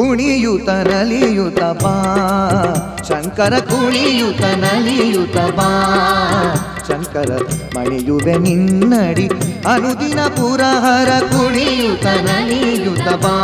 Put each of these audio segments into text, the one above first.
ಕುಣಿಯುತ ನಲಿಯುತ ಬಾ ಶಂಕರ ಕುಣಿಯುತ ನಲಿಯುತ ಬಾ ಶಂಕರ ಮಣಿಯುವೆ ನಿನ್ನಡಿ ಅನುದಿನ ಪುರಹರ ಕುಣಿಯುತ ನಲಿಯುತ ಬಾ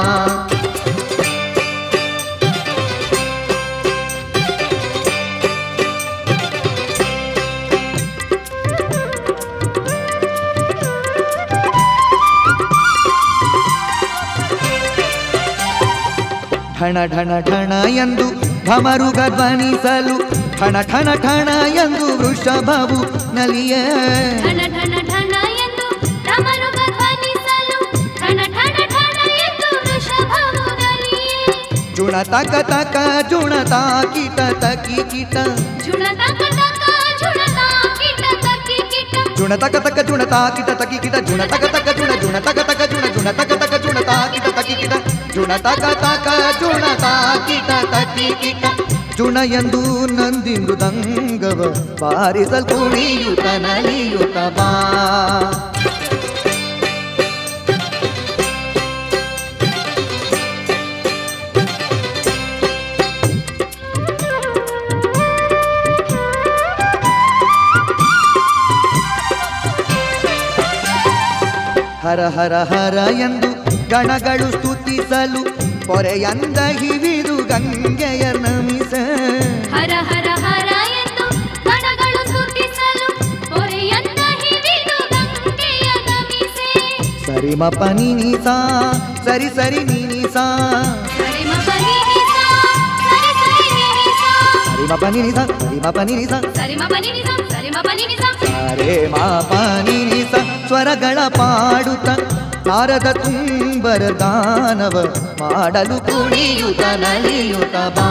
ಠಣ ಠಣ ಠಣ ಎಂದು ಢಮರುಗ ಧ್ವನಿಸಲು ಠಣ ಠಣ ಠಣ ಎಂದು ವೃಷಭವು ನಲಿಯ ಠಣ ಠಣ ಠಣ ಎಂದು ಡಮರುಗ ಧ್ವನಿಸಲು ಠಣ ಠಣ ಠಣ ಎಂದು ವೃಷಭವು ನಲಿಯೇ ಜುಣ ತಕ ತಕ ಜುಣ ತಾಕಿಟ ತಕಿ ಕಿಟ ಝುಣ ತಕ ತಕ ಝುಣ ತಾಕಿಟ ತಕ್ಕಿ ಕಿಟ ಜುಣ ತಕ ತಕ ಜುಣ ತಾಕಿಟ ತಕಿ ಕಿಟ ಜುಣ ತಕ ತಕ ಜುಣ ಜುಣ ತಕ ತಕ ಜುಣ ಜುಣ ತಕ ತಕ ಜುಣ ತಾಕಿಟ ತಕಿ ಕಿಟ ಜುಣ ತಕ ತಕ ಜುಣ ತಾಕಿಟ ತಕಿ ಕಿಟ ಜುಣ ಎಂದು ನಂದಿ ಮೃದಂಗವ ಬಾರಿಸಲ್ ಕುಣಿಯುತ ನಲಿಯುತ ಬಾ ಹರ ಹರ ಹರ ಎಂದು ಗಣಗಳು ಸ್ತುತಿಸಲು ಪೊರೆಯಂದ ಹಿವಿದು ಗಂಗೆಯ ನಮಿಸ ಹರ ಹರ ಹರ ಎಂದು ಗಣಗಳು ಸ್ತುತಿಸಲು ಹೊರೆಯಂತ ಹಿಡಿದು ಗಂಗೆಯ ನಮಿಸೆ ಸರಿಮ ಪನಿನಿಸ ಸರಿ ಸರಿ ನಿನಿಸ ಸರಿಮ ಪನಿನಿಸ ಸರಿ ಸರಿ ನಿನಿಸ ಸರಿಮ ಪನಿನಿಸ ಸರಿಮ ಪನಿನಿಸ ಸರಿಮ ಪನಿನಿಸ ಸರಿಮ ಪನಿನಿಸ ಸರೆ ಮಾ ಪನಿನಿಸ ಸ್ವರಗಳ ಪಾಡುತ್ತ ನಾರದ ತುಂಬರ ದಾನವ ಮಾಡಲು ಕುಣಿಯುತ ನಲಿಯುತ ಬಾ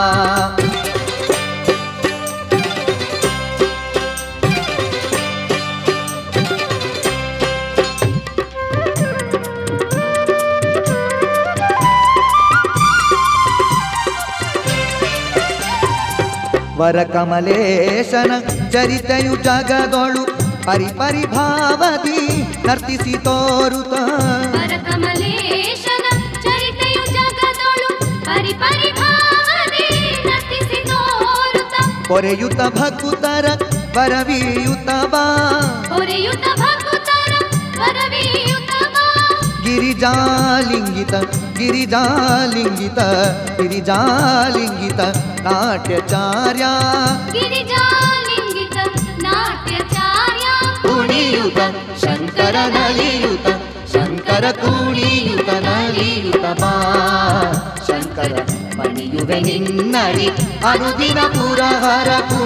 ವರ ಕಮಲೇಶನ ಚರಿತೆಯು ಜಗದೊಳು ಪರಿ ಪರಿಭಾವದಿ ನರ್ತಿಸಿ ತೋರುತ ವರ ಕಮಲೇಶನ ಚರಿತೆಯು ಜಗದೊಳು ಪರಿ ಪರಿಭಾವನೆ ನರ್ತಿಸಿ ತೋರುತ್ತ ಕೊರೆಯುತ ಭಕುತರ ವರವೀಯುತ ಬಾ ಹೊರೆಯುತ ಭಕ್ತರ ವರವೀಯುತ ಬಾ ಗಿರಿಜಾಲಿಂಗಿತ ಗಿರಿಜಾಲಿಂಗಿತ ಗಿರಿಜಾಲಿಂಗಿತ ನಾಟ್ಯಚಾರ್ಯ ಗಿರಿಜಾಲಿಂಗಿತ ನಾಟ್ಯಚಾರ್ಯ ಕುಣಿಯುತ ಶಂಕರ ನಲಿಯುತ ಶಂಕರ ಕುಣಿಯುತ ನಲಿಯುತ ಬಾ ಶಂಕರ ಮಣಿಯುವೆ ನಿನ್ನಡಿ ಅನುದಿನ ಪುರಹರ